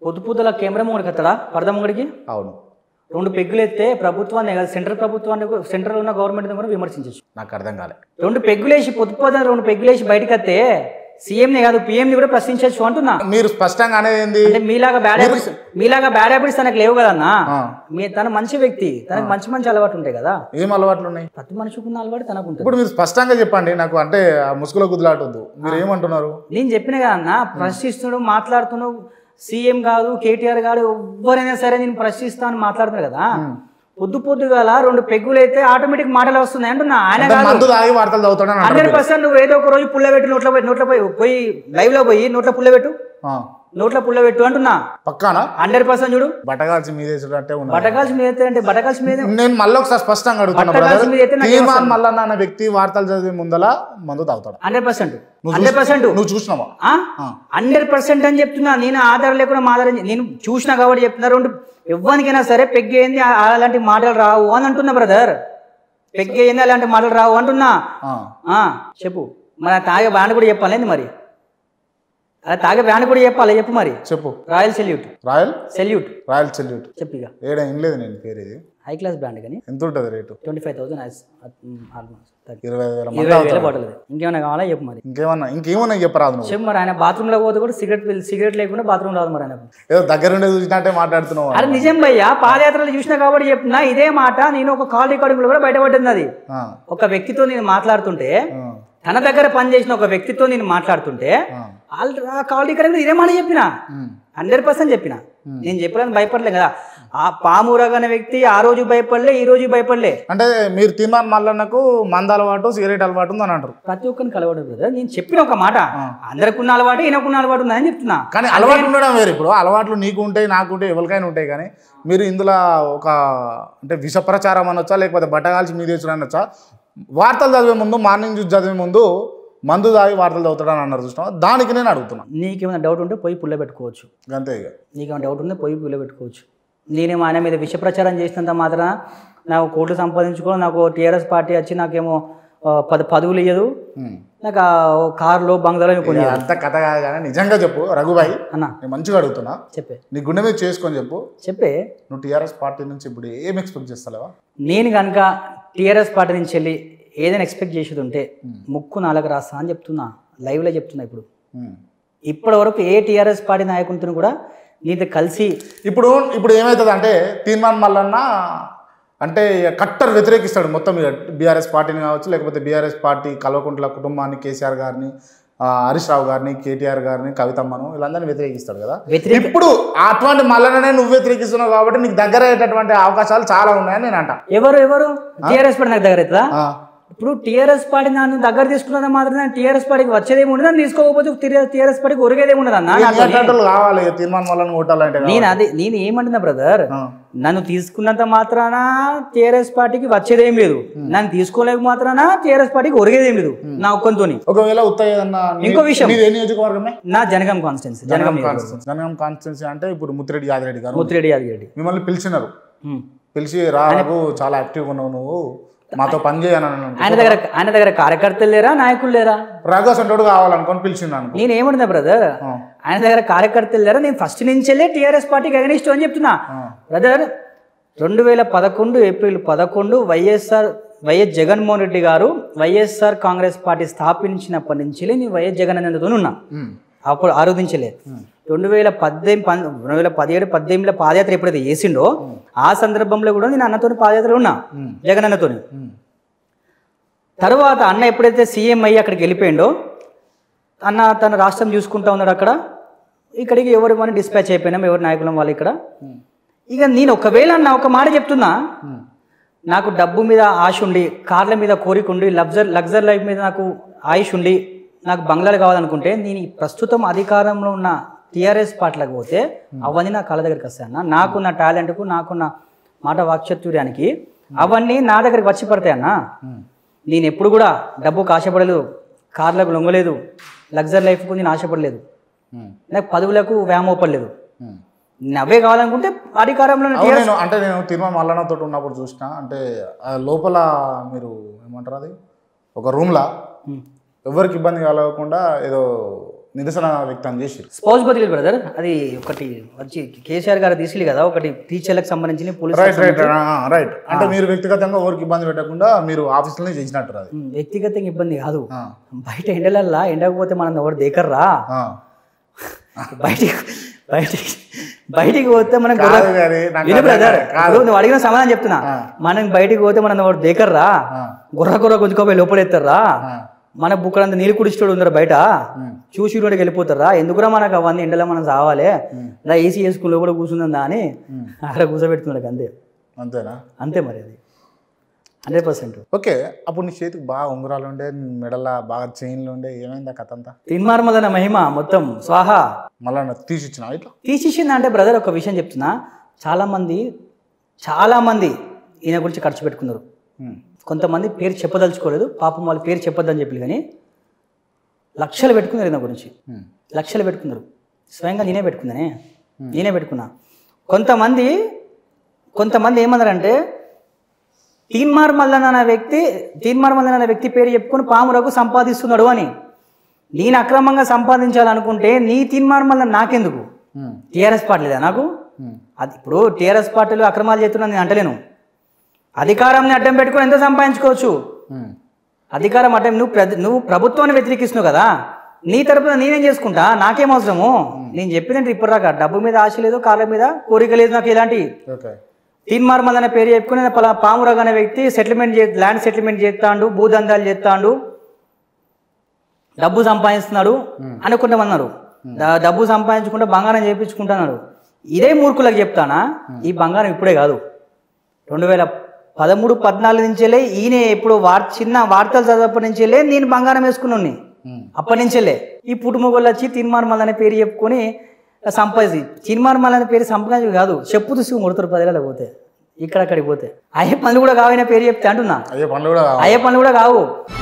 పొద్దు పొద్దుల కెమెరా ముంగడికి వస్తాడా పరద ముంగడికి అవును రెండు పెగ్గులు ఎత్తే ప్రభుత్వాన్ని కాదు సెంట్రల్ ప్రభుత్వాన్ని కూడా- సెంట్రల్ ఉన్న గవర్నమెంట్ కూడా విమర్శించచ్చు నాకు అర్థం కాలే రెండు పెగ్గులేసి పొద్దు పొద్దున రెండు పెగ్గులేసి బయటకు వస్తే సీఎంని కాదు పిఎంని కూడా ప్రశ్నించవచ్చు అంటున్నా మీరు స్పష్టంగా అనేది ఏంది అంటే మీలాగా బ్యాడ్ హ్యాబిట్స్ మీలాగా బ్యాడ్ హ్యాబిట్స్ తనకు లేవు కదన్నా ఆ. మీ తన మంచి వ్యక్తి తనకు మంచి మంచి అలవాటు ఉంటాయి కదా ఏం అలవాట్లు ఉన్నాయి ప్రతి మనిషికి ఉన్న అలవాటు తనకు ఉంటుంది ఇప్పుడు మీరు స్పష్టంగా చెప్పండి నాకు అంటే ఆ ముసుగులో కుదిలాటొద్దు మీరు ఏమంటున్నారు నేను చెప్పిన కదన్నా ప్రశ్నిస్తున్నాడు మాట్లాడుతున్నావు సీఎం కాదు కేటీఆర్ గారు ఎవరైనా సరే నేను ప్రశ్నిస్తాను మాట్లాడుతున్నారు కదా పొద్దు పొద్దుగాల రెండు పెగ్గులు అయితే ఆటోమేటిక్ మాటలు వస్తున్నాయి అంటున్నా ఆయన అంటే కాదు మందు తాగి వార్తలు చదువుతాడని అంటారు హండ్రెడ్ పర్సెంట్ నువ్వు ఏదో ఒక రోజు పుల్ల పెట్టి నోట్లో పోయి నోట్లో పోయి పోయి లైవ్ లో పోయి నోట్లో పుల్ల పెట్టు ఆ. నోట్లో పుల్ల పెట్టు అంటున్నా పక్కానా హండ్రెడ్ పర్సెంట్ చూడు బట్టగాల్సి మీదేసేటట్టే ఉన్నారు బటకాల్సి మీద ఎత్తే అంటే బటకాల్సి మీద నేను మళ్ళీ ఒకసారి స్పష్టంగా అడుగుతున్నా బట్టగాల్సి బ్రదర్ మీద అయితే నాకు తీర్మాన్ మల్లన్న అనే వ్యక్తి వార్తలు చదివే ముందల మందు తాగుతాడు హండ్రెడ్ పర్సెంట్ నువ్వు హండ్రెడ్ పర్సెంట్ నువ్వు చూసినావా హండ్రెడ్ పర్సెంట్ అని చెప్తున్నా నేను ఆధారం లేకుండా మా ఆధారం నేను చూసినా కాబట్టి చెప్తున్నా రెండు ఎవ్వరికైనా సరే పెగ్గేంది ఆ- అలాంటి మాటలు రావు అని అంటున్నా బ్రదర్ పెగ్గేంది అలాంటి మాటలు రావు అంటున్నా ఆ. ఆ, చెప్పు మరి ఆ తాగే బ్రాండ్ కూడా చెప్పాలి మరి అలా తాగే బ్రాండ్ కూడా చెప్పాలి చెప్పు మరి చెప్పు Royal Salute Royal Salute Royal Salute చెప్పు ఇక ఏడ ఏం లేదు నేను పేరు ఇది హై క్లాస్ బ్రాండ్ కానీ ఎంత ఉంటుంది rate twenty five thousand almost ఇరవై ఐదు వేల మంది ఇరవై వేల తాగుతారు. బాటిల్ ఇంకేమైనా కావాలా చెప్పు మరి ఇంకేమన్నా ఇంకేమన్నా చెప్పరాదు నువ్వు చెప్పు మరి ఆయన బాత్రూంలో పోతే కూడా సిగరెట్ సిగరెట్ లేకుండా బాత్రూమ్ రాదు మరి ఆయనకు ఏదో దగ్గరుండే చూసినట్టే మాట్లాడుతున్నావు అరే నిజం భయ్యా పాదయాత్రలు చూసినా కాబట్టి చెప్తున్నా ఇదే మాట నేను ఒక కాల్ రికార్డింగ్ కూడా బయటపడింది అది ఆ, ఒక వ్యక్తితో నేను మాట్లాడుతుంటే ఆ, తన దగ్గర పనిచేసిన ఒక వ్యక్తితో నేను మాట్లాడుతుంటే ఆ. వాళ్ళు ఆ కాల్ రికార్డింగ్ ఇదే మాట చెప్పిన ఉమ్, హండ్రెడ్ పర్సెంట్ చెప్పిన నేను చెప్పడానికి భయపడలే కదా ఆ పామురగన వ్యక్తి ఆ రోజు భయపడలే ఈ రోజు భయపడలే అంటే మీరు తీర్మాన్ మల్లన్నకు మంద అలవాటు సిగరెట్ అలవాటు ఉందని అంటారు ప్రతి ఒక్కరిని కలవడం కదా నేను చెప్పిన ఒక మాట అందరికున్న అలవాటు ఈయనకున్న అలవాటు ఉందని చెప్తున్నా కానీ అలవాటు ఉండడం వేరు ఇప్పుడు అలవాట్లు నీకు ఉంటాయి నాకు ఉంటాయి ఎవరికైనా ఉంటాయి కానీ మీరు ఇందులో ఒక అంటే విష ప్రచారం అనొచ్చా లేకపోతే బట్టగాల్చి మీద అనొచ్చా వార్తలు చదివే ముందు మార్నింగ్ న్యూస్ చదివే ముందు మందు తాగి వార్తలు చదువుతాడని అన్నారు చూసినా దానికి నేను అడుగుతున్నా నీకేమైనా డౌట్ ఉంటే పోయి పుల్ల పెట్టుకోవచ్చు అంతే ఇక నీకేమైనా డౌట్ ఉంటే పోయి పుల్ల పెట్టుకోవచ్చు నేనేమో ఆయన మీద విష ప్రచారం చేసినంత మాత్రాన నాకు కోట్లు సంపాదించుకో నాకు టీఆర్ఎస్ పార్టీ వచ్చి నాకేమో ఆ, పద పదవులు ఇయ్యదు ఉమ్. నాకు ఆ ఓ కార్లో బంగ్లాలో కొన్ని ఇక అంత కథ కాదు కానీ నిజంగా చెప్పు రఘుబాయి అన్న నేను మంచిగా అడుగుతున్నా చెప్పే నీ గుండె మీద చేసుకొని చెప్పు చెప్పే నువ్వు టీఆర్ఎస్ పార్టీ నుంచి ఇప్పుడు ఏం ఎక్స్పెక్ట్ చేస్తలేవా నేను కనుక టీఆర్ఎస్ పార్టీ నుంచి వెళ్ళి ఏదైనా ఎక్స్పెక్ట్ చేసేది ఉంటే ముక్కు నాలుగు రాస్తా అని చెప్తున్నా లైవ్లో చెప్తున్నా ఇప్పుడు ఉమ్. ఇప్పటి వరకు ఏ టీఆర్ఎస్ పార్టీ నాయకునితో కూడా నీతో కలిసి ఇప్పుడు ఇప్పుడు ఏమవుతుంది అంటే తీర్మాన్ మల్లన్న అంటే కట్టర్ వ్యతిరేకిస్తాడు మొత్తం ఇక బీఆర్ఎస్ పార్టీని కావచ్చు లేకపోతే బీఆర్ఎస్ పార్టీ కల్వకుంట్ల కుటుంబాన్ని కేసీఆర్ గారిని ఆ, హరీష్ రావు గారిని కేటీఆర్ గారిని కవితమ్మను వీళ్ళందరినీ వ్యతిరేకిస్తాడు కదా వ్యతిరేక ఇప్పుడు అటువంటి మల్లననే నువ్వు వ్యతిరేకిస్తున్నావు కాబట్టి నీకు దగ్గర అయ్యేటటువంటి అవకాశాలు చాలా ఉన్నాయని నేను అంట ఎవరు ఎవరు టీఆర్ఎస్ పార్టీ నాకు దగ్గర అవుతుందా ఆ, ఇప్పుడు టీఆర్ఎస్ పార్టీ నన్ను దగ్గర తీసుకున్నది మాత్రం టీఆర్ఎస్ పార్టీకి వచ్చేదేమి ఉండదు నన్ను తీసుకోకపోతే టీఆర్ఎస్ పార్టీకి ఒరిగేదేమి ఉండదు అన్న ఈ నాతోని. అట్లాంటోళ్ళు కావాలి ఇక తీర్మాన్ మల్లన్న కొట్టాలంటే కావాలి. నేను అదే నేను ఏమంటున్నా బ్రదర్ ఆ, నన్ను తీసుకున్నంత మాత్రాన టీఆర్ఎస్ పార్టీకి వచ్చేదేం లేదు నన్ను తీసుకోలేక మాత్రాన టీఆర్ఎస్ పార్టీకి ఒరిగేదేం లేదు నా ఒక్కంతోని ఒకవేళ ఉత్తయ్య అన్న ఇంకో విషయం. నీది ఏ నియోజకవర్గమే నా Jangaon constituency Jangaon Jangaon constituency Jangaon constituency అంటే ఇప్పుడు ముత్తిరెడ్డి యాదిరెడ్డి గారు ముత్తిరెడ్డి యాదగిరెడ్డి మిమ్మల్ని పిలిచినారు హ్మ్. పిలిచి రా రఘు చాలా యాక్టివ్గా ఉన్నావు నువ్వు మాతో పని చేయని ఆయన దగ్గర ఆయన దగ్గర కార్యకర్తలు లేరా నాయకులు లేరా రఘు అసంటోడు కావాలనుకొని పిలిచింది అనుకో నేను ఏమంటున్నా బ్రదర్ ఆ. ఆయన దగ్గర కార్యకర్తలు లేరా నేను ఫస్ట్ నుంచి వెళ్ళే టీఆర్ఎస్ పార్టీకి అగనిస్ట్ అని చెప్తున్నా ఆ. బ్రదర్ రెండు వేల పదకొండు ఏప్రిల్ పదకొండు వైఎస్ఆర్ వైఎస్ జగన్మోహన్ రెడ్డి గారు వైఎస్ఆర్ కాంగ్రెస్ పార్టీ స్థాపించినప్పటి నుంచి నేను వైఎస్ జగన్ అనేతో ఉన్నా ఉమ్. అప్పుడు ఆరోధించలే రెండు వేల పద్దెనిమిది పన్ రెండు వేల పదిహేడు పద్దెనిమిదిలో పాదయాత్ర ఎప్పుడైతే చేసిండో ఆ సందర్భంలో కూడా నేను అన్నతో పాదయాత్రలో ఉన్నా జగన్ అన్నతోని ఉమ్. తర్వాత అన్న ఎప్పుడైతే సీఎం అయ్యి అక్కడికి వెళ్ళిపోయిండో అన్న తన రాష్ట్రం చూసుకుంటా ఉన్నాడు అక్కడ ఇక్కడికి ఎవరు మనం డిస్పాచ్ అయిపోయినాం ఎవరు నాయకులం వాళ్ళు ఇక్కడ ఇక నేను ఒకవేళ అన్న ఒక మాట చెప్తున్నా ఉమ్. నాకు డబ్బు మీద ఆశ ఉండి కార్ల మీద కోరిక ఉండి లగ్జర్ లగ్జర్ లైఫ్ మీద నాకు ఆయుష్ ఉండి నాకు బంగ్లాలు కావాలనుకుంటే నేను ఈ ప్రస్తుతం అధికారంలో ఉన్న టీఆర్ఎస్ పార్టీలకు పోతే అవన్నీ నా కళ్ళ దగ్గరికి వస్తాయి అన్న నాకున్న టాలెంట్కు నాకున్న మాట వాక్చతుర్యానికి అవన్నీ నా దగ్గరికి వచ్చి పడతాయి అన్న నేను ఎప్పుడు కూడా డబ్బుకు ఆశపడలేదు కార్లకు లొంగలేదు లగ్జర్ లైఫ్కు నేను ఆశపడలేదు ఉమ్. నాకు పదవులకు వ్యామోపడలేదు ఉమ్. నేను అవే కావాలనుకుంటే అధికారంలో ఉన్న అవును నేను అంటే నేను తిరుమల మల్లన్నతో ఉన్నప్పుడు చూసిన అంటే ఆ లోపల మీరు ఏమంటారు అది ఒక రూమ్లా ఉమ్. ఎవరికి ఇబ్బంది కలగకుండా ఏదో నిరసన వ్యక్తం చేసి స్పౌస్ బదిలీ బ్రదర్ అది ఒకటి వచ్చి కేసీఆర్ గారు తీసుకెళ్ళి కదా ఒకటి టీచర్లకు సంబంధించి పోలీస్ రైట్ రైట్ రైట్ అంటే మీరు వ్యక్తిగతంగా ఎవరికి ఇబ్బంది పెట్టకుండా మీరు ఆఫీసులోనే చేసినట్టు అది వ్యక్తిగతంగా ఇబ్బంది కాదు ఆ, బయట ఎండలల్లా ఎండకపోతే మనం ఎవరు దేకర్రా ఆ. బయటికి బయటికి బయటికి పోతే మనం కాదు గొర్రె- గారి, నాకు విను అర్థం బ్రదర్ కాదు. కాదు. ఇప్పుడు నువ్వు అడిగిన సమాధానం చెప్తున్నా మనం బయటికి పోతే మనం ఎవరు దేకర్రా ఆ, గుర్ర గుర్ర గుంజుకోపోయి లోపలెత్తారా ఆ. మన బుక్కలంతా నీళ్ళు కుడిచేటోడు ఉన్నారు బయట చూసి రోడ్డుకి వెళ్ళిపోతారా ఎందుకురా మనకు అవన్నీ ఎండలో మనం సావాలి ఇలా ఏసీ వేసుకుని లోపల కూర్చుందా అని అక్కడ కూర్చోబెట్టుకున్నాడు అంతే అంతేనా అంతే మరి అది హండ్రెడ్ పర్సెంట్ ఓకే అప్పుడు నీ చేతికి బాగా ఉంగరాలు ఉండే మెడల బాగా చైన్లు ఉండే ఏమైందా కథ అంతా తిన్మార్మదన మహిమ మొత్తం స్వాహా మళ్ళా తీసి ఇచ్చిన ఇట్లా తీసేసింది అంటే బ్రదర్ ఒక విషయం చెప్తున్నా చాలామంది చాలామంది ఈయన గురించి ఖర్చు పెట్టుకున్నారు ఉమ్, కొంతమంది పేరు చెప్పదలుచుకోలేదు పాపం వాళ్ళ పేరు చెప్పొద్దని చెప్పి కానీ లక్షలు పెట్టుకున్నారు ఈయన గురించి ఉమ్, లక్షలు పెట్టుకున్నారు స్వయంగా నేనే పెట్టుకున్నానే నేనే పెట్టుకున్నా కొంతమంది కొంతమంది ఏమన్నారంటే తీన్మార్ మల్లన్ అనే వ్యక్తి తీన్మార్ మల్లన్ అనే వ్యక్తి పేరు చెప్పుకొని పామురకు సంపాదిస్తున్నాడు అని నేను అక్రమంగా సంపాదించాలనుకుంటే నీ తీన్మార్ మల్లన్ నాకెందుకు ఉమ్, టీఆర్ఎస్ పార్టీ లేదా నాకు ఉమ్, అది ఇప్పుడు టీఆర్ఎస్ పార్టీలో అక్రమాలు చేస్తున్నాను నేను అంటలేను అధికారాన్ని అడ్డం పెట్టుకొని ఎంత సంపాదించుకోవచ్చు ఉమ్, అధికారం అడ్డం నువ్వు ప్ర- నువ్వు ప్రభుత్వాన్ని వ్యతిరేకిస్తున్నావు కదా నీ తరపున నేనేం చేసుకుంటా నాకేం అవసరము నేను చెప్పినట్టు ఇప్పటిదాకా డబ్బు మీద ఆశ లేదు కార్ల మీద కోరిక లేదు నాకు ఎలాంటి ఓకే తీన్మార్ మల్ అనే పేరు చెప్పుకుని పలా పామురగ్ అనే వ్యక్తి సెటిల్మెంట్ చే ల్యాండ్ సెటిల్మెంట్ చేస్తాడు భూదందాలు చేస్తాడు డబ్బు సంపాదిస్తున్నాడు అనుకుంటామన్నారు డ- డబ్బు సంపాదించుకుంటే బంగారం చేయించుకుంటున్నాడు ఇదే మూర్ఖులకు చెప్తానా ఈ బంగారం ఇప్పుడే కాదు రెండు వేల పదమూడు పద్నాలుగు నుంచెలే ఈయన ఇప్పుడు వార్ చిన్న వార్తలు చదివప్పటి నుంచెలే నేను బంగారం వేసుకున్నాను ఉమ్, అప్పటి నుంచెలే ఈ పుట్టుమొగోళ్ళు వచ్చి తిన్మార్మల్ అనే పేరు చెప్పుకొని సంపాదించి చిన్మార్మల్ అనే పేరు సంపాదించి కాదు చెప్పు తీసుకు కొడుతారు పదివేల పోతే ఇక్కడ అక్కడికి పోతే అయ్యే పనులు కూడా కావైన పేరు చెప్తే అంటున్నా అయ్యే పనులు కూడా కావాలి. అయ్యే పనులు కూడా కావు